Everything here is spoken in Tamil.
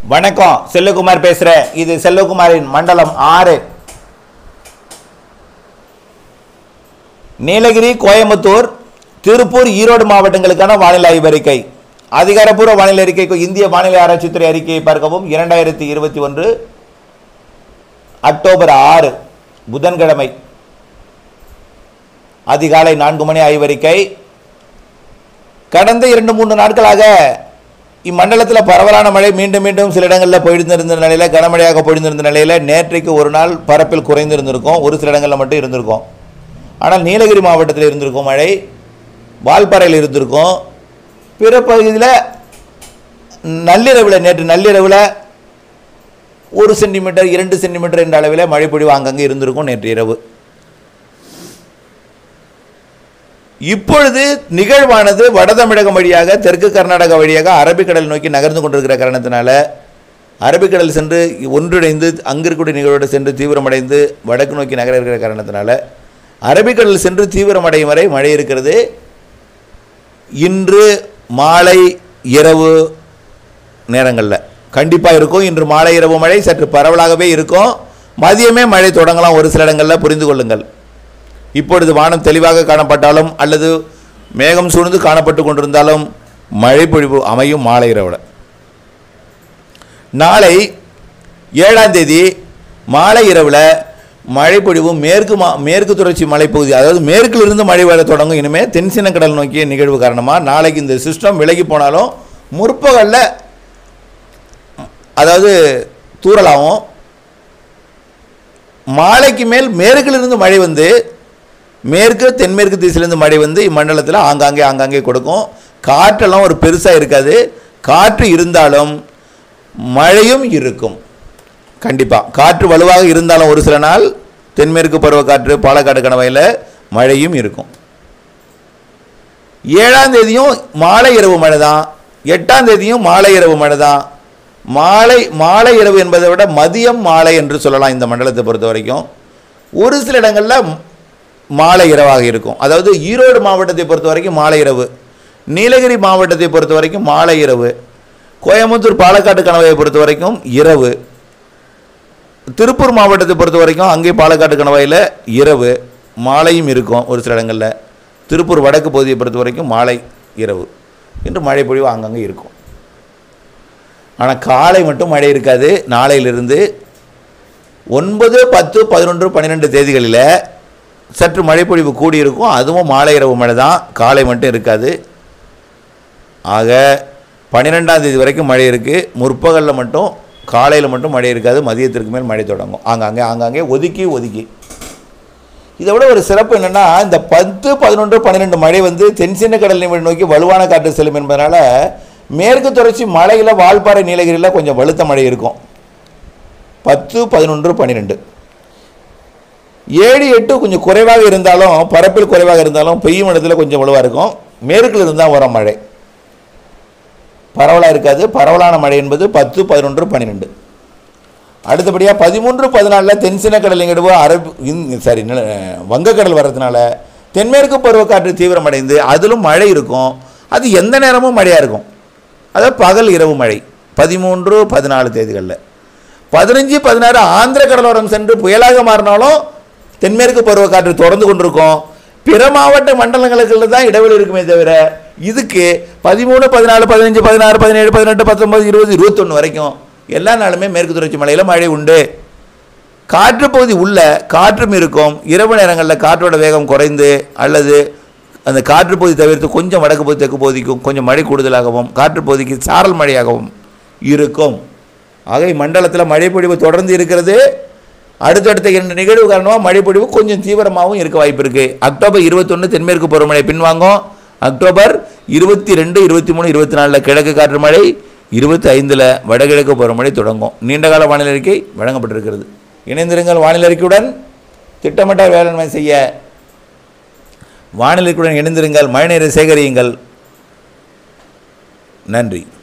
வணக்கம் செல்வகுமார் பேசுறேன் இது செல்வகுமாரின் மண்டலம் ஆறு நீலகிரி கோயம்புத்தூர் திருப்பூர் ஈரோடு மாவட்டங்களுக்கான வானிலை ஆய்வறிக்கை அதிகாரப்பூர்வ வானிலை அறிக்கைக்கு இந்திய வானிலை ஆராய்ச்சித்துறை அறிக்கையை பார்க்கவும் இரண்டாயிரத்தி இருபத்தி ஒன்று அக்டோபர் ஆறு புதன்கிழமை அதிகாலை நான்கு மணி ஆய்வறிக்கை கடந்த இரண்டு மூன்று நாட்களாக இம்மண்டலத்தில் பரவலான மழை மீண்டும் மீண்டும் சில இடங்களில் பொழிந்திருந்த நிலையில் கனமழையாக பொழிந்திருந்த நிலையில் நேற்றைக்கு ஒரு நாள் பரப்பில் குறைந்திருந்திருக்கும் ஒரு சில இடங்களில் மட்டும் இருந்திருக்கும் ஆனால் நீலகிரி மாவட்டத்தில் இருந்திருக்கும் மழை வால்பாறையில் இருந்திருக்கும் பிற பகுதியில் நள்ளிரவில் நேற்று நள்ளிரவில் ஒரு சென்டிமீட்டர் இரண்டு சென்டிமீட்டர் என்ற அளவில் மழை பொழிவு அங்கங்கே இருந்திருக்கும் நேற்று இரவு இப்பொழுது நிகழ்வானது வட தமிழகம் வழியாக தெற்கு கர்நாடகா வழியாக அரபிக்கடல் நோக்கி நகர்ந்து கொண்டிருக்கிற காரணத்தினால அரபிக்கடல் சென்று ஒன்றிணைந்து அங்கு இருக்கக்கூடிய நிகழ்வோடு சென்று தீவிரமடைந்து வடக்கு நோக்கி நகர இருக்கிற காரணத்தினால அரபிக்கடல் சென்று தீவிரமடையும் வரை மழை இருக்கிறது இன்று மாலை இரவு நேரங்களில் கண்டிப்பாக இருக்கும் இன்று மாலை இரவு மழை சற்று பரவலாகவே இருக்கும் மதியமே மழை தொடங்கலாம் ஒரு சில இடங்களில் புரிந்து கொள்ளுங்கள் இப்பொழுது வானம் தெளிவாக காணப்பட்டாலும் அல்லது மேகம் சூழ்ந்து காணப்பட்டு கொண்டிருந்தாலும் மழை பொழிவு அமையும் மாலை இரவில் நாளை ஏழாம் தேதி மாலை இரவில் மழை பொழிவு மேற்கு மா மேற்கு தொடர்ச்சி மலைப்பகுதி அதாவது மேற்கிலிருந்து மழை வர தொடங்கும் இனிமேல் தென்சின கடல் நோக்கிய நிகழ்வு காரணமாக நாளைக்கு இந்த சிஸ்டம் விலகி போனாலும் முற்பகலில் அதாவது தூறலாகும் மாலைக்கு மேல் மேற்கிலிருந்து மழை வந்து மேற்கு தென்மேற்கு திசையிலிருந்து மழை வந்து இம்மண்டலத்தில் ஆங்காங்கே ஆங்காங்கே கொடுக்கும் காற்றெல்லாம் ஒரு பெருசாக இருக்காது காற்று இருந்தாலும் மழையும் இருக்கும் கண்டிப்பாக காற்று வலுவாக இருந்தாலும் ஒரு சில நாள் தென்மேற்கு பருவக்காற்று பாலக்காடு கணவாயில் மழையும் இருக்கும் ஏழாம் தேதியும் மாலை இரவு மழை தான் எட்டாம் தேதியும் மாலை இரவு மழை தான் மாலை மாலை இரவு என்பதை விட மதியம் மாலை என்று சொல்லலாம் இந்த மண்டலத்தை பொறுத்த வரைக்கும் ஒரு சில இடங்களில் மாலை இரவாக இருக்கும் அதாவது ஈரோடு மாவட்டத்தை பொறுத்த வரைக்கும் மாலை இரவு நீலகிரி மாவட்டத்தை பொறுத்த வரைக்கும் மாலை இரவு கோயம்புத்தூர் பாலக்காட்டு கணவாயை பொறுத்த வரைக்கும் இரவு திருப்பூர் மாவட்டத்தை பொறுத்த வரைக்கும் அங்கே பாலக்காட்டு கணவாயில் இரவு மாலையும் இருக்கும் ஒரு சில இடங்களில் திருப்பூர் வடக்கு பகுதியை பொறுத்த வரைக்கும் மாலை இரவு என்று மழை பொழிவு அங்கங்கே இருக்கும் ஆனால் காலை மட்டும் மழை இருக்காது நாளையிலிருந்து ஒன்பது பத்து பதினொன்று பன்னிரெண்டு தேதிகளில் சற்று மழைப்பொழிவு கூடியிருக்கும் அதுவும் மாலை இரவு மழை தான் காலை மட்டும் இருக்காது ஆக பன்னிரெண்டாம் தேதி வரைக்கும் மழை இருக்குது முற்பகலில் மட்டும் காலையில் மட்டும் மழை இருக்காது மதியத்திற்கு மேல் மழை தொடங்கும் ஆங்காங்கே ஆங்காங்கே ஒதுக்கி ஒதுக்கி இதை விட ஒரு சிறப்பு என்னென்னா இந்த பத்து பதினொன்று பன்னிரெண்டு மழை வந்து தென்சின்ன கடல் நீர் நோக்கி வலுவான காற்று செல்லும் என்பதனால மேற்கு தொடர்ச்சி மலையில் வால்பாறை நீலகிரியில் கொஞ்சம் வலுத்த மழை இருக்கும் பத்து பதினொன்று பன்னிரெண்டு ஏழு எட்டு கொஞ்சம் குறைவாக இருந்தாலும் பரப்பில் குறைவாக இருந்தாலும் பெய்யும் இடத்துல கொஞ்சம் வலுவாக இருக்கும் மேற்கில் இருந்தால் வரும் மழை பரவலாக இருக்காது பரவலான மழை என்பது பத்து பதினொன்று பன்னிரெண்டு அடுத்தபடியாக பதிமூன்று பதினாலில் தென்சின கடல் நிகழ்வு அரபு இந்- சாரி நில- வங்கக்கடல் வர்றதுனால தென்மேற்கு பருவக்காற்று தீவிரமடைந்து அதிலும் மழை இருக்கும் அது எந்த நேரமும் மழையாக இருக்கும் அதாவது பகல் இரவு மழை பதிமூன்று பதினாலு தேதிகளில் பதினஞ்சு பதினாறு ஆந்திர கடலோரம் சென்று புயலாக மாறினாலும் தென்மேற்கு பருவக்காற்று தொடர்ந்து கொண்டிருக்கும் பிற மாவட்ட மண்டலங்களுக்கு தான் இடைவெளி இருக்குமே தவிர இதுக்கு பதிமூணு பதினாலு பதினஞ்சு பதினாறு பதினேழு பதினெட்டு பத்தொன்பது இருபது இருபத்தொன்று வரைக்கும் எல்லா நாளுமே மேற்கு தொடர்ச்சி மலையில் மழை உண்டு காற்று பகுதி உள்ள காற்றும் இருக்கும் இரவு நேரங்களில் காற்றோட வேகம் குறைந்து அல்லது அந்த காற்று பகுதி தவிர்த்து கொஞ்சம் வடக்கு பகுதி தெற்கு பகுதிக்கும் கொஞ்சம் மழை கூடுதலாகவும் காற்று பகுதிக்கு சாரல் மழையாகவும் இருக்கும் ஆக மண்டலத்தில் மழைப்பொழிவு தொடர்ந்து இருக்கிறது அடுத்தடுத்த இரண்டு நிகழ்வு காரணமாக மழைப்பொழிவு கொஞ்சம் தீவிரமாகவும் இருக்க வாய்ப்பு இருக்குது அக்டோபர் இருபத்தொன்று தென்மேற்கு பருவமழை பின்வாங்கும் அக்டோபர் இருபத்தி ரெண்டு இருபத்தி மூணு இருபத்தி நாலில் கிழக்கு காற்று மழை இருபத்தி ஐந்தில் வடகிழக்கு பருவமழை தொடங்கும் நீண்டகால வானிலை அறிக்கை வழங்கப்பட்டிருக்கிறது இணைந்திருங்கள் வானிலை அறிக்கையுடன் திட்டமிட்ட வேளாண்மை செய்ய வானிலை அறிக்கையுடன் இணைந்திருங்கள் மழைநீரை சேகரியுங்கள் நன்றி